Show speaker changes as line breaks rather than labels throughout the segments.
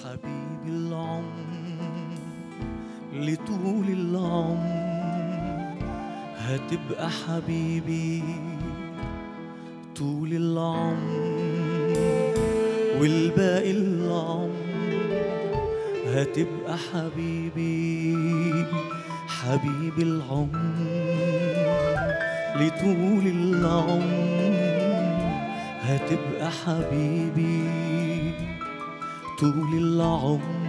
حبيبي العمر لطول العمر هتبقى حبيبي طول العمر والباقي العمر هتبقى حبيبي حبيبي العمر لطول العمر هتبقى حبيبي طول العمر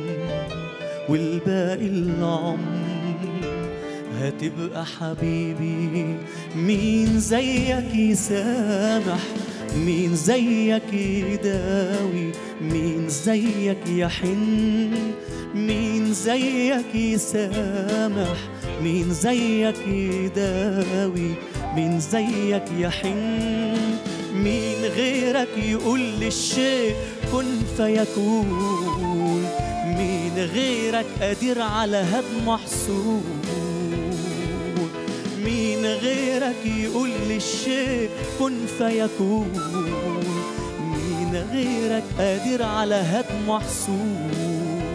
والباقي العمر هتبقى حبيبي مين زيك يسامح مين زيك يداوي مين زيك يحن مين زيك يسامح مين زيك يداوي مين زيك يحن مين غيرك يقول للشيء كن فيكون مين غيرك قادر على هدم محصول مين غيرك يقول للشيء كن فيكون مين غيرك قادر على هدم محصول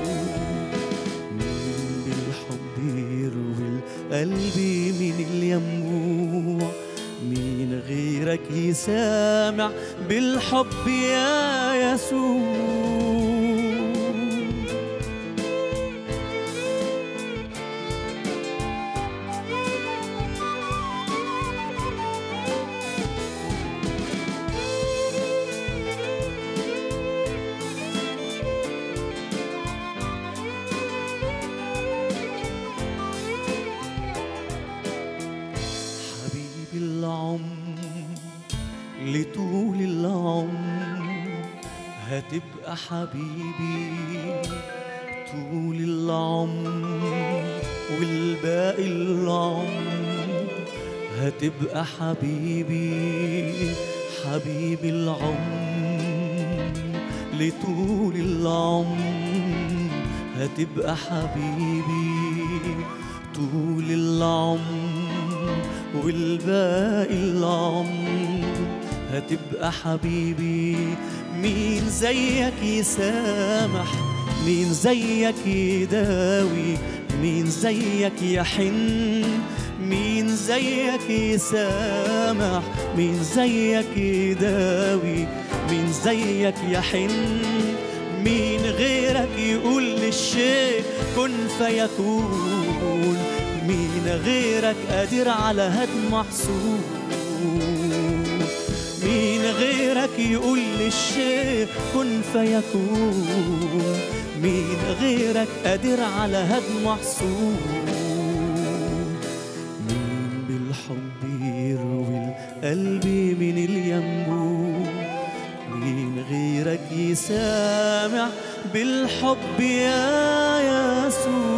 مين بالحب يروي القلب من الينبوع مين غيرك يسامع بالحب يا يسوع حبيبي العمر لطول العمر هتبقى حبيبي طول العمر والباقي العمر هتبقى حبيبي حبيبي العمر لطول العمر هتبقى حبيبي طول العمر والباقي العمر هتبقى حبيبي مين زيك يسامح مين زيك يداوي مين زيك يحن مين زيك يسامح مين زيك يداوي مين زيك يحن مين غيرك يقول للشيء كن فيكون مين غيرك قادر على هدم محصول مين غيرك يقول للشيء كن فيكون مين غيرك قادر على هدم محصول مين بالحب يروي القلب من الينبوع مين غيرك يسامع بالحب يا يسوع